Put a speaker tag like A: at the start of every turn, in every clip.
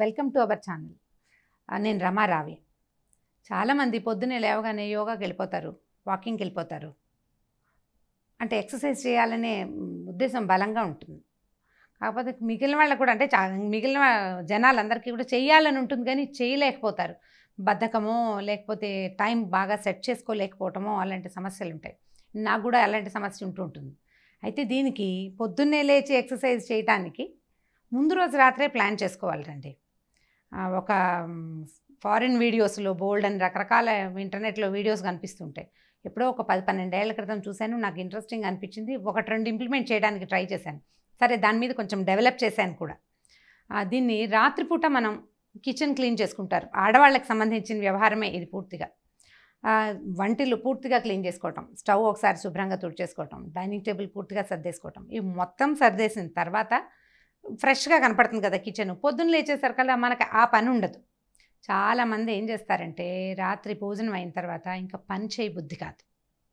A: welcome to our channel నేను రమారావి చాలామంది పొద్దున్నే లేవగానే యోగాకి వెళ్ళిపోతారు వాకింగ్కి వెళ్ళిపోతారు అంటే ఎక్సర్సైజ్ చేయాలనే మ్, ఉద్దేశం బలంగా ఉంటుంది కాకపోతే మిగిలిన వాళ్ళకు కూడా అంటే చా మిగిలిన జనాలందరికీ కూడా చేయాలని ఉంటుంది కానీ చేయలేకపోతారు బద్ధకమో లేకపోతే టైం బాగా సెట్ చేసుకోలేకపోవటమో అలాంటి సమస్యలు ఉంటాయి నాకు కూడా అలాంటి సమస్య ఉంటూ ఉంటుంది అయితే దీనికి పొద్దున్నే లేచి ఎక్సర్సైజ్ చేయటానికి ముందు రోజు రాత్రే ప్లాన్ చేసుకోవాలండి ఆ, ఒక ఫారిన్ వీడియోస్లో బోల్డ్ అని రకరకాల ఇంటర్నెట్లో వీడియోస్ కనిపిస్తుంటాయి ఎప్పుడో ఒక పది పన్నెండేళ్ల క్రితం చూశాను నాకు ఇంట్రెస్టింగ్ అనిపించింది ఒకటి రెండు ఇంప్లిమెంట్ చేయడానికి ట్రై చేశాను సరే దాని మీద కొంచెం డెవలప్ చేశాను కూడా ఆ, దీన్ని రాత్రిపూట మనం కిచెన్ క్లీన్ చేసుకుంటారు ఆడవాళ్ళకి సంబంధించిన వ్యవహారమే ఇది పూర్తిగా ఆ, వంటిల్లు పూర్తిగా క్లీన్ చేసుకోవటం స్టవ్ ఒకసారి శుభ్రంగా తుడిచేసుకోవటం డైనింగ్ టేబుల్ పూర్తిగా సర్దేసుకోవటం ఇవి మొత్తం సర్దేసిన తర్వాత ఫ్రెష్గా కనపడుతుంది కదా కిచెన్ పొద్దున్న లేచేసరికల్లా మనకి ఆ పని ఉండదు చాలామంది ఏం చేస్తారంటే రాత్రి భోజనం అయిన తర్వాత ఇంకా పని చేయి బుద్ధి కాదు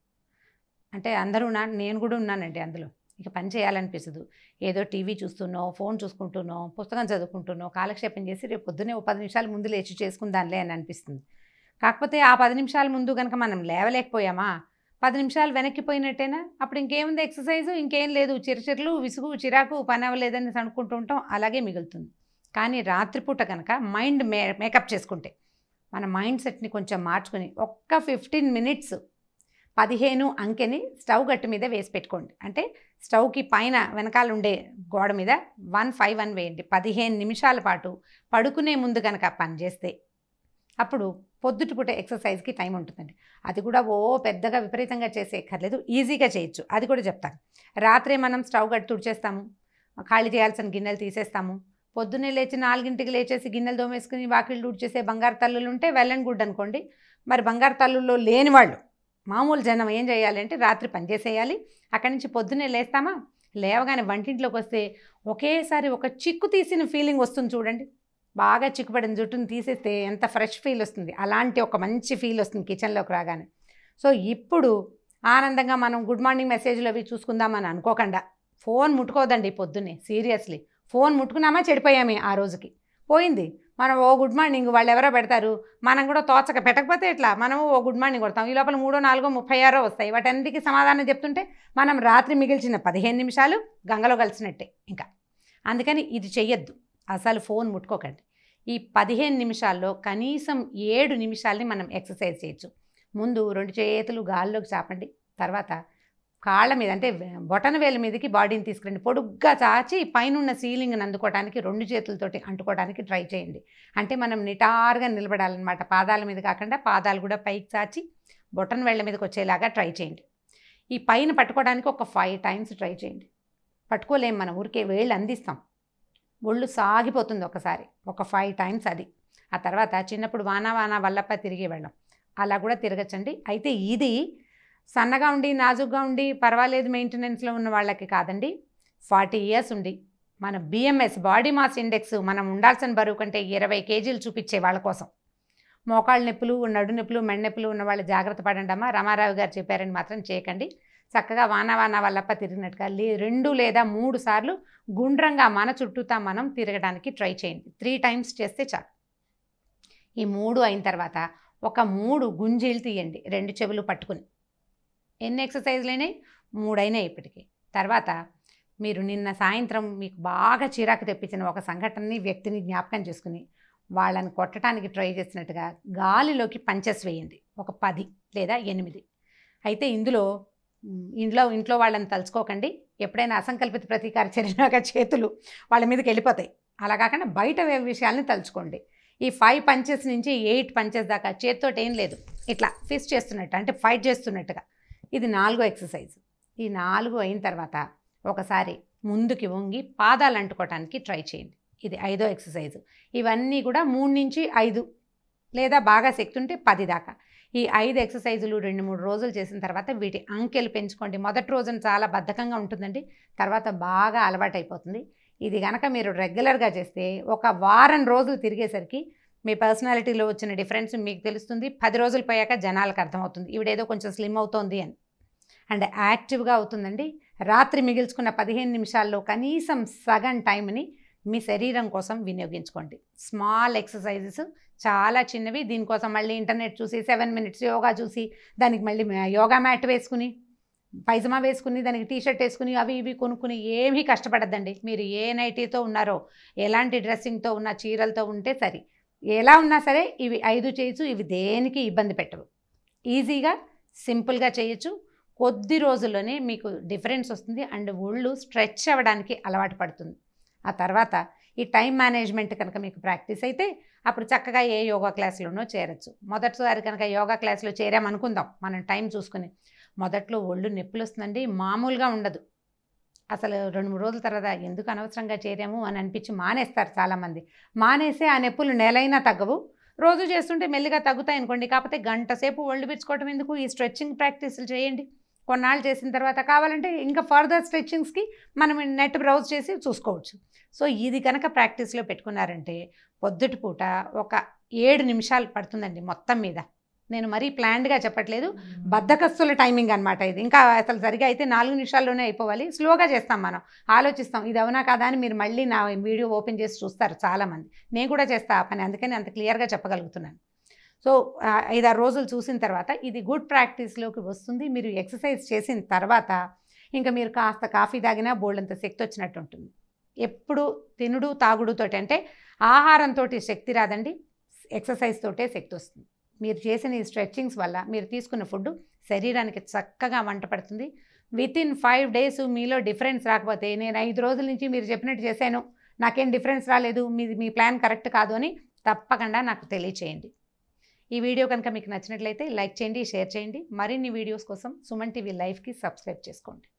A: అంటే అందరూ నా నేను కూడా ఉన్నానండి అందులో ఇక పని చేయాలనిపించదు ఏదో టీవీ చూస్తున్నో ఫోన్ చూసుకుంటున్నో పుస్తకం చదువుకుంటున్నో కాలక్షేపం చేసి రేపు పొద్దున్నే ఓ పది నిమిషాలు ముందు లేచి చేసుకుందాంలే అని అనిపిస్తుంది కాకపోతే ఆ పది నిమిషాల ముందు కనుక మనం లేవలేకపోయామా పది నిమిషాలు వెనక్కిపోయినట్టేనా అప్పుడు ఇంకేముంది ఎక్సర్సైజ్ ఇంకేం లేదు చిరచిరలు విసుగు చిరాకు పని అవ్వలేదని అనుకుంటూ ఉంటాం అలాగే మిగులుతుంది కానీ రాత్రిపూట కనుక మైండ్ మే మేకప్ చేసుకుంటే మన మైండ్ సెట్ని కొంచెం మార్చుకుని ఒక్క ఫిఫ్టీన్ మినిట్స్ పదిహేను అంకెని స్టవ్ గట్టు మీద వేసి పెట్టుకోండి అంటే స్టవ్కి పైన వెనకాల ఉండే గోడ మీద వన్ ఫైవ్ వన్ వేయండి పదిహేను నిమిషాల పాటు పడుకునే ముందు కనుక పని చేస్తే అప్పుడు పొద్దుటిపూట ఎక్సర్సైజ్కి టైం ఉంటుందండి అది కూడా ఓ పెద్దగా విపరీతంగా చేసేయక్కర్లేదు ఈజీగా చేయొచ్చు అది కూడా చెప్తాను రాత్రే మనం స్టవ్ గట్టు తుడిచేస్తాము ఖాళీ చేయాల్సిన గిన్నెలు తీసేస్తాము పొద్దున్నే లేచి నాలుగింటికి లేచేసి గిన్నెలు దోమేసుకుని వాకిళ్ళు తుడిచేసే బంగారు తల్లులు ఉంటే వెల్ అండ్ గుడ్ అనుకోండి మరి బంగారు తల్లుల్లో లేని వాళ్ళు మామూలు జనం ఏం చేయాలి అంటే రాత్రి పని చేసేయాలి అక్కడి నుంచి పొద్దున్నే లేస్తామా లేవగానే వంటింట్లోకి వస్తే ఒకేసారి ఒక చిక్కు తీసిన ఫీలింగ్ వస్తుంది చూడండి బాగా చిక్కుపడిన జుట్టుని తీసేస్తే ఎంత ఫ్రెష్ ఫీల్ వస్తుంది అలాంటి ఒక మంచి ఫీల్ వస్తుంది కిచెన్లోకి రాగానే సో ఇప్పుడు ఆనందంగా మనం గుడ్ మార్నింగ్ మెసేజ్లు అవి చూసుకుందామని అనుకోకుండా ఫోన్ ముట్టుకోదండి పొద్దున్నే సీరియస్లీ ఫోన్ ముట్టుకున్నామా చెడిపోయామే ఆ రోజుకి పోయింది మనం ఓ గుడ్ మార్నింగ్ వాళ్ళు ఎవరో పెడతారు మనం కూడా తోచక పెట్టకపోతే ఎట్లా మనం ఓ గుడ్ మార్నింగ్ కొడతాం ఈ లోపల మూడో నాలుగో ముప్పై ఆరో వస్తాయి వాటన్నిటికీ సమాధానం చెప్తుంటే మనం రాత్రి మిగిల్చిన పదిహేను నిమిషాలు గంగలో కలిసినట్టే ఇంకా అందుకని ఇది చెయ్యొద్దు అసలు ఫోన్ ముట్టుకోకండి ఈ పదిహేను నిమిషాల్లో కనీసం ఏడు నిమిషాలని మనం ఎక్సర్సైజ్ చేయొచ్చు ముందు రెండు చేతులు గాల్లోకి చాపండి తర్వాత కాళ్ళ మీద అంటే బొటన వేల మీదకి బాడీని తీసుకురండి పొడుగ్గా చాచి పైనున్న సీలింగ్ని అందుకోవడానికి రెండు చేతులతోటి అంటుకోవడానికి ట్రై చేయండి అంటే మనం నిటారుగా నిలబడాలన్నమాట పాదాల మీద కాకుండా పాదాలు కూడా పైకి చాచి బొటన వేళ్ళ మీదకి వచ్చేలాగా ట్రై చేయండి ఈ పైన పట్టుకోవడానికి ఒక ఫైవ్ టైమ్స్ ట్రై చేయండి పట్టుకోలేం మనం ఊరికే వేళ్ళు అందిస్తాం ఒళ్ళు సాగిపోతుంది ఒకసారి ఒక ఫైవ్ టైమ్స్ అది ఆ తర్వాత చిన్నప్పుడు వానా వానా వల్లప్ప తిరిగి వెళ్ళడం అలా కూడా తిరగచ్చండి అయితే ఇది సన్నగా ఉండి నాజుగ్గా ఉండి పర్వాలేదు మెయింటెనెన్స్లో ఉన్న వాళ్ళకి కాదండి ఫార్టీ ఇయర్స్ ఉండి మన బిఎంఎస్ బాడీ మాస్ ఇండెక్స్ మనం ఉండాల్సిన బరువు కంటే ఇరవై కేజీలు చూపించే వాళ్ళ కోసం మోకాళ్ళ నొప్పులు నడు నొప్పులు మెడ నొప్పులు ఉన్న వాళ్ళు జాగ్రత్త పడండి అమ్మా రామారావు గారు చెప్పారని మాత్రం చేయకండి చక్కగా వాన వాన వల్లప్ప తిరిగినట్టుగా లే రెండు లేదా మూడు సార్లు గుండ్రంగా మన చుట్టూతా మనం తిరగడానికి ట్రై చేయండి త్రీ టైమ్స్ చేస్తే చాలు ఈ మూడు అయిన తర్వాత ఒక మూడు గుంజీలు తీయండి రెండు చెవులు పట్టుకుని ఎన్ని ఎక్సర్సైజ్లు అయినాయి మూడైనాయి ఇప్పటికి తర్వాత మీరు నిన్న సాయంత్రం మీకు బాగా చిరాకు తెప్పించిన ఒక సంఘటనని వ్యక్తిని జ్ఞాపకం చేసుకుని వాళ్ళని కొట్టడానికి ట్రై చేసినట్టుగా గాలిలోకి పంచెస్ వేయండి ఒక పది లేదా ఎనిమిది అయితే ఇందులో మ్, ఇంట్లో ఇంట్లో వాళ్ళని తలుచుకోకండి ఎప్పుడైనా అసంకల్పిత ప్రతీకార చర్యగా చేతులు వాళ్ళ మీదకి వెళ్ళిపోతాయి అలా కాకుండా బయట వే- విషయాల్ని తలుచుకోండి ఈ ఫైవ్ పంచెస్ నుంచి ఎయిట్ పంచెస్ దాకా చేతితో ఏం లేదు ఇట్లా ఫిస్ట్ చేస్తున్నట్టు అంటే ఫైట్ చేస్తున్నట్టుగా ఇది నాలుగో ఎక్సర్సైజ్ ఈ నాలుగు అయిన తర్వాత ఒకసారి ముందుకి వంగి పాదాలు అంటుకోవటానికి ట్రై చేయండి ఇది ఐదో ఎక్సర్సైజ్ ఇవన్నీ కూడా మూడు నుంచి ఐదు లేదా బాగా శక్తి ఉంటే పది దాకా ఈ ఐదు ఎక్సర్సైజులు రెండు మూడు రోజులు చేసిన తర్వాత వీటి అంకెలు పెంచుకోండి మొదటి రోజున చాలా బద్ధకంగా ఉంటుందండి తర్వాత బాగా అలవాటైపోతుంది ఇది కనుక మీరు రెగ్యులర్గా చేస్తే ఒక వారం రోజులు తిరిగేసరికి మీ పర్సనాలిటీలో వచ్చిన డిఫరెన్స్ మీకు తెలుస్తుంది పది రోజులు పోయాక జనాలకు అర్థమవుతుంది ఈవిడేదో కొంచెం స్లిమ్ అవుతోంది అని అండ్ యాక్టివ్గా అవుతుందండి రాత్రి మిగిల్చుకున్న పదిహేను నిమిషాల్లో కనీసం సగం టైంని మీ శరీరం కోసం వినియోగించుకోండి స్మాల్ ఎక్సర్సైజెస్ చాలా చిన్నవి దీనికోసం మళ్ళీ ఇంటర్నెట్ చూసి సెవెన్ మినిట్స్ యోగా చూసి దానికి మళ్ళీ యోగా మ్యాట్ వేసుకుని పైజమా వేసుకుని దానికి టీ షర్ట్ వేసుకుని అవి ఇవి కొనుక్కుని ఏమీ కష్టపడద్దండి మీరు ఏ నైటీతో ఉన్నారో ఎలాంటి డ్రెస్సింగ్తో ఉన్న చీరలతో ఉంటే సరి ఎలా ఉన్నా సరే ఇవి ఐదు చేయొచ్చు ఇవి దేనికి ఇబ్బంది పెట్టవు ఈజీగా సింపుల్గా చేయొచ్చు కొద్ది రోజుల్లోనే మీకు డిఫరెన్స్ వస్తుంది అండ్ ఒళ్ళు స్ట్రెచ్ అవ్వడానికి అలవాటు పడుతుంది ఆ తర్వాత ఈ టైం మేనేజ్మెంట్ కనుక మీకు ప్రాక్టీస్ అయితే అప్పుడు చక్కగా ఏ యోగా క్లాస్లోనో చేరచ్చు మొదటిసారి కనుక యోగా క్లాస్లో చేరామనుకుందాం మనం టైం చూసుకుని మొదట్లో ఒళ్ళు నొప్పులు వస్తుందండి మామూలుగా ఉండదు అసలు రెండు మూడు రోజుల తర్వాత ఎందుకు అనవసరంగా చేరాము అని అనిపించి మానేస్తారు చాలామంది మానేసి ఆ నొప్పులు నెలైనా తగ్గవు రోజు చేస్తుంటే మెల్లిగా తగ్గుతాయి అనుకోండి కాకపోతే గంట సేపు ఒళ్ళు పిచ్చుకోవటం ఎందుకు ఈ స్ట్రెచ్చింగ్ ప్రాక్టీసులు చేయండి కొన్నాళ్ళు చేసిన తర్వాత కావాలంటే ఇంకా ఫర్దర్ స్ట్రెచ్చింగ్స్కి మనం నెట్ బ్రౌజ్ చేసి చూసుకోవచ్చు సో ఇది కనుక ప్రాక్టీస్లో పెట్టుకున్నారంటే పొద్దుటి పూట ఒక ఏడు నిమిషాలు పడుతుందండి మొత్తం మీద నేను మరీ ప్లాన్డ్గా చెప్పట్లేదు బద్దకస్తుల టైమింగ్ అనమాట ఇది ఇంకా అసలు సరిగా అయితే నాలుగు నిమిషాల్లోనే అయిపోవాలి స్లోగా చేస్తాం మనం ఆలోచిస్తాం ఇది అవునా కాదా అని మీరు మళ్ళీ నా వీడియో ఓపెన్ చేసి చూస్తారు చాలామంది నేను కూడా చేస్తా ఆ పని అందుకని అంత క్లియర్గా చెప్పగలుగుతున్నాను సో ఆ, ఐదారు రోజులు చూసిన తర్వాత ఇది గుడ్ ప్రాక్టీస్లోకి వస్తుంది మీరు ఎక్సర్సైజ్ చేసిన తర్వాత ఇంకా మీరు కాస్త కాఫీ తాగినా బోల్డంత శక్తి వచ్చినట్టు ఉంటుంది ఎప్పుడు తినుడు తాగుడుతోటి అంటే ఆహారంతో శక్తి రాదండి ఎక్సర్సైజ్ తోటే శక్తి వస్తుంది మీరు చేసిన ఈ స్ట్రెచ్చింగ్స్ వల్ల మీరు తీసుకున్న ఫుడ్ శరీరానికి చక్కగా వంట పడుతుంది విత్ ఇన్ ఫైవ్ డేస్ మీలో డిఫరెన్స్ రాకపోతే నేను ఐదు రోజుల నుంచి మీరు చెప్పినట్టు చేశాను నాకేం డిఫరెన్స్ రాలేదు మీ మీ ప్లాన్ కరెక్ట్ కాదు అని తప్పకుండా నాకు తెలియచేయండి ఈ వీడియో కనుక మీకు నచ్చినట్లయితే లైక్ చేయండి షేర్ చేయండి మరిన్ని వీడియోస్ కోసం సుమన్ టీవీ లైవ్కి సబ్స్క్రైబ్ చేసుకోండి